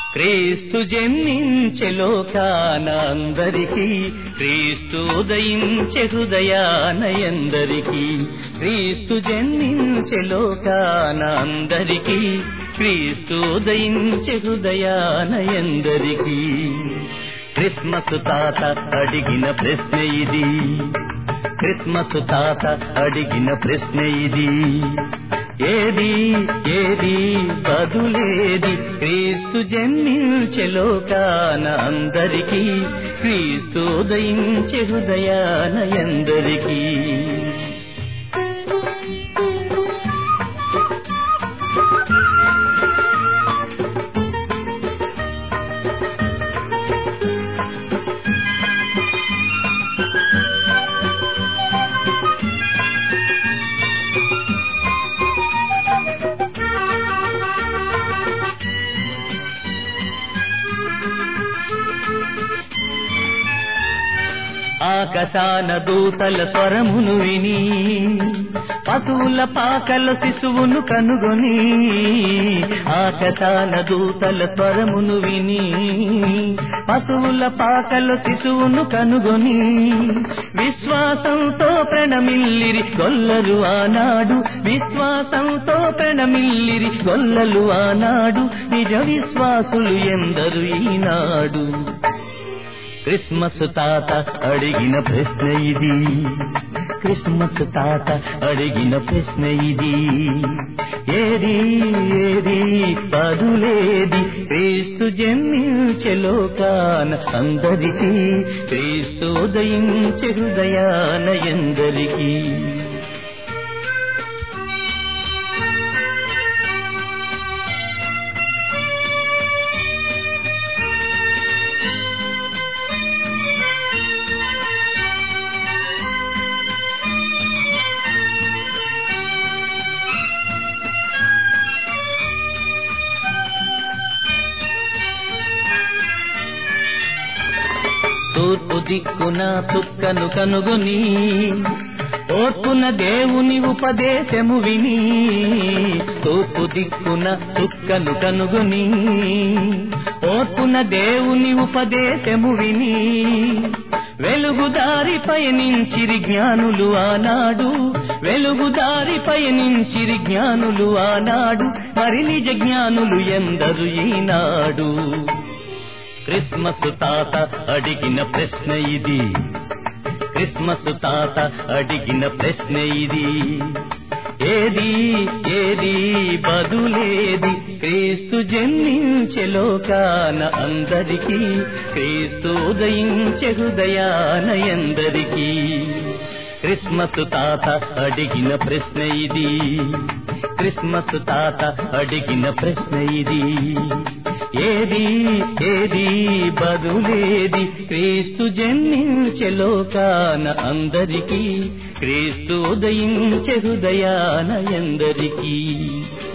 క్రీస్తు జన్మించె లోకాన అందరికీ క్రీస్తు ఉదయించె హృదయానయందరికీ క్రీస్తు జన్మించె లోకాన అందరికీ క్రీస్తు ఉదయించె హృదయానయందరికీ క్రిస్మస్ తాత అడిగిన ప్రశ్న ఇది క్రిస్మస్ తాత అడిగిన ప్రశ్న ఇది ఏది ఏది బదులేది క్రీస్తు జన్మించె లోకాన అందరికీ క్రీస్తు ఉదయించె హృదయాన ఎందరికీ ఆకాశాన దూతల స్వరమును విని పశువుల పాకల శిశువును కనుగొని ఆకాశాన దూతల స్వరమును విని పశువుల పాకల శిశువును కనుగొని విశ్వాసంతో ప్రణమిల్లిరి గొల్లలు ఆనాడు విశ్వాసంతో ప్రణమిల్లిరి గొల్లలు ఆనాడు నిజ విశ్వాసులు ఎందరు ఈనాడు క్రిస్మస్ తాత అడిగిన ప్రశ్న ఇది క్రిస్మస్ తాత అడిగిన ప్రశ్న ఇది ఏది ఏది పదులేది క్రీస్తు జన్మించె లోకాన అందరికీ క్రీస్తు ఉదయించె హృదయాన ఎందరికీ తూర్పు దిక్కున చుక్కను కనుగొని ఓర్పున దేవుని ఉపదేశము విని తూర్పు దిక్కున చుక్కను కనుగొని ఓర్పున దేవుని ఉపదేశము విని వెలుగుదారి పయనించిరి జ్ఞానులు ఆనాడు వెలుగుదారి పయనించిరి జ్ఞానులు ఆనాడు మరి నిజ జ్ఞానులు ఎందరు ఈనాడు క్రిస్మస్ తాత అడిగిన ప్రశ్న ఇది క్రిస్మస్ తాత అడిగిన ప్రశ్న ఇది ఏది ఏది బదులేది క్రీస్తు జన్మించె లోకాన అందరికీ క్రీస్తు ఉదయించె హృదయాన ఎందరికీ క్రిస్మస్ తాత అడిగిన ప్రశ్న ఇది క్రిస్మస్ తాత అడిగిన ప్రశ్న ఇది ఏది ఏది బదులేది క్రీస్తు జన్మించె లోకాన అందరికీ క్రీస్తు ఉదయించె హృదయాన ఎందరికీ